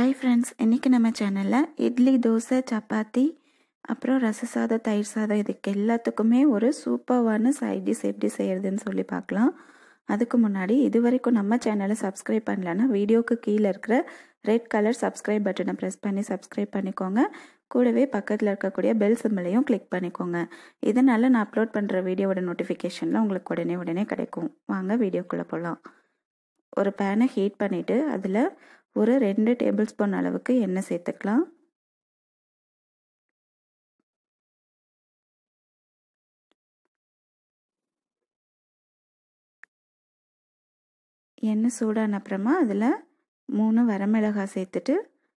hi friends இன்றைக்கி நம்ம சேனலில் இட்லி தோசை சப்பாத்தி அப்புறம் ரச சாதம் தயிர் சாதம் இதுக்கு எல்லாத்துக்குமே ஒரு சூப்பர்வான சைட் டிஷ் எப்படி செய்கிறதுன்னு சொல்லி பார்க்கலாம் அதுக்கு முன்னாடி இது வரைக்கும் நம்ம சேனலை சப்ஸ்கிரைப் பண்ணலன்னா வீடியோக்கு கீழே இருக்கிற ரெட் கலர் சப்ஸ்கிரைப் பட்டனை ப்ரெஸ் பண்ணி சப்ஸ்கிரைப் பண்ணிக்கோங்க கூடவே பக்கத்தில் இருக்கக்கூடிய பெல் சிம்பிளையும் கிளிக் பண்ணிக்கோங்க இதனால் நான் அப்லோட் பண்ணுற வீடியோவோட நோட்டிஃபிகேஷனில் உங்களுக்கு உடனே உடனே கிடைக்கும் வாங்க வீடியோக்குள்ளே போகலாம் ஒரு பேனை ஹீட் பண்ணிவிட்டு அதில் ஒரு ரெண்டு டேபிள் ஸ்பூன் அளவுக்கு எண்ணெய் சேர்த்துக்கலாம் எண்ணெய் சூடான அப்புறமா அதில் மூணு வரமிளகாய் சேர்த்துட்டு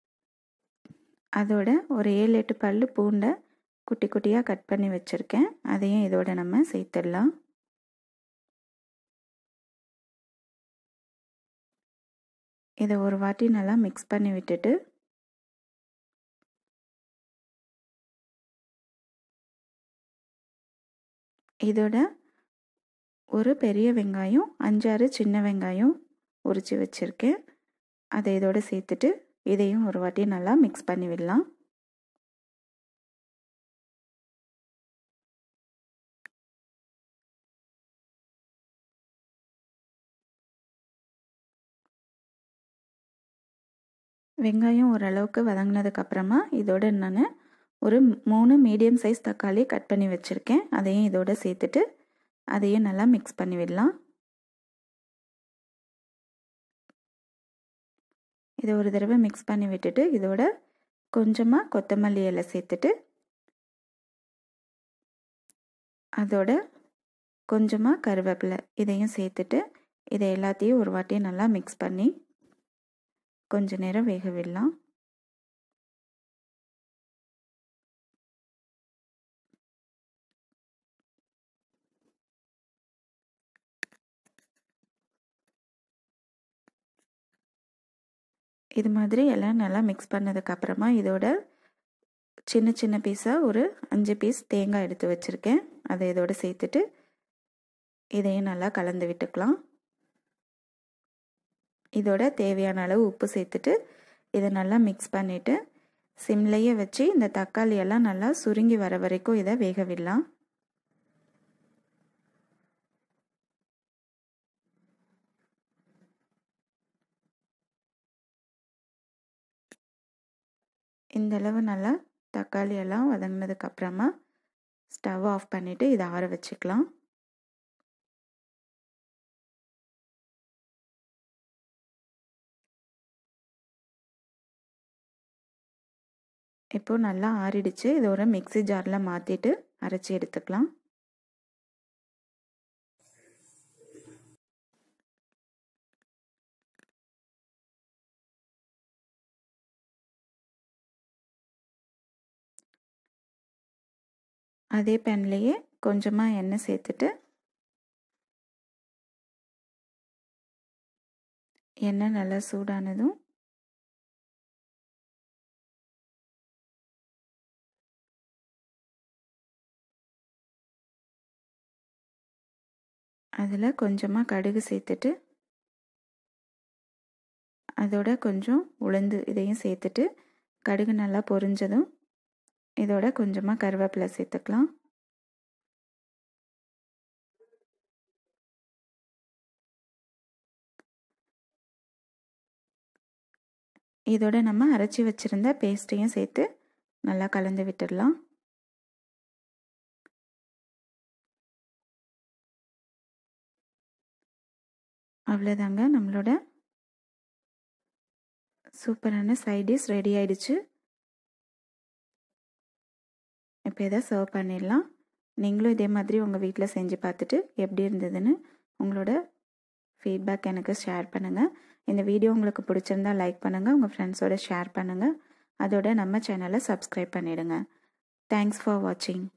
அதோட ஒரு ஏழு எட்டு பல் பூண்டை குட்டி குட்டியாக கட் பண்ணி வச்சுருக்கேன் அதையும் இதோட நம்ம சேர்த்துடலாம் இதை ஒரு வாட்டி நல்லா மிக்ஸ் பண்ணி விட்டுட்டு இதோட ஒரு பெரிய வெங்காயம் அஞ்சாறு சின்ன வெங்காயம் உரித்து வச்சுருக்கேன் அதை இதோட சேர்த்துட்டு இதையும் ஒரு வாட்டி நல்லா மிக்ஸ் பண்ணி விடலாம் வெங்காயம் ஓரளவுக்கு வதங்கினதுக்கப்புறமா இதோட நான் ஒரு மூணு மீடியம் சைஸ் தக்காளி கட் பண்ணி வச்சுருக்கேன் அதையும் இதோட சேர்த்துட்டு அதையும் நல்லா மிக்ஸ் பண்ணி விடலாம் இதை ஒரு தடவை மிக்ஸ் பண்ணி விட்டுட்டு இதோட கொஞ்சமாக கொத்தமல்லி இலை சேர்த்துட்டு அதோட கொஞ்சமாக கருவேப்பிலை இதையும் சேர்த்துட்டு இதை எல்லாத்தையும் ஒரு வாட்டி நல்லா மிக்ஸ் பண்ணி கொஞ்ச நேரம் வேக விடலாம் இது மாதிரி எல்லாம் நல்லா மிக்ஸ் பண்ணதுக்கப்புறமா இதோட சின்ன சின்ன பீஸாக ஒரு அஞ்சு பீஸ் தேங்காய் எடுத்து வச்சுருக்கேன் அதை இதோட சேர்த்துட்டு இதையும் நல்லா கலந்து விட்டுக்கலாம் இதோட தேவையான அளவு உப்பு சேர்த்துட்டு இதை நல்லா மிக்ஸ் பண்ணிவிட்டு சிம்லையே வச்சு இந்த தக்காளி எல்லாம் நல்லா சுருங்கி வர வரைக்கும் இதை வேக விடலாம் இந்த அளவு நல்லா தக்காளி எல்லாம் வதங்கினதுக்கு அப்புறமா ஸ்டவ் ஆஃப் பண்ணிவிட்டு இதை ஆற வச்சுக்கலாம் இப்போ நல்லா ஆறிடுச்சு இதை ஒரு மிக்சி ஜாரில் மாற்றிட்டு அரைச்சி எடுத்துக்கலாம் அதே பேன்லேயே கொஞ்சமாக எண்ணெய் சேர்த்துட்டு எண்ணெய் நல்லா சூடானதும் அதில் கொஞ்சமாக கடுகு சேர்த்துட்டு அதோட கொஞ்சம் உளுந்து இதையும் சேர்த்துட்டு கடுகு நல்லா பொரிஞ்சதும் இதோட கொஞ்சமாக கருவேப்பிலை சேர்த்துக்கலாம் இதோட நம்ம அரைச்சி வச்சுருந்த பேஸ்ட்டையும் சேர்த்து நல்லா கலந்து விட்டுடலாம் அவ்வளோதாங்க நம்மளோட சூப்பரான சைடிஷ் ரெடி ஆயிடுச்சு இப்போ இதை சர்வ் பண்ணிடலாம் நீங்களும் இதே மாதிரி உங்கள் வீட்டில் செஞ்சு பார்த்துட்டு எப்படி இருந்ததுன்னு உங்களோட ஃபீட்பேக் எனக்கு ஷேர் பண்ணுங்கள் இந்த வீடியோ உங்களுக்கு பிடிச்சிருந்தா லைக் பண்ணுங்கள் உங்கள் ஃப்ரெண்ட்ஸோட ஷேர் பண்ணுங்கள் அதோட நம்ம சேனலை சப்ஸ்கிரைப் பண்ணிவிடுங்க தேங்க்ஸ் ஃபார் வாட்சிங்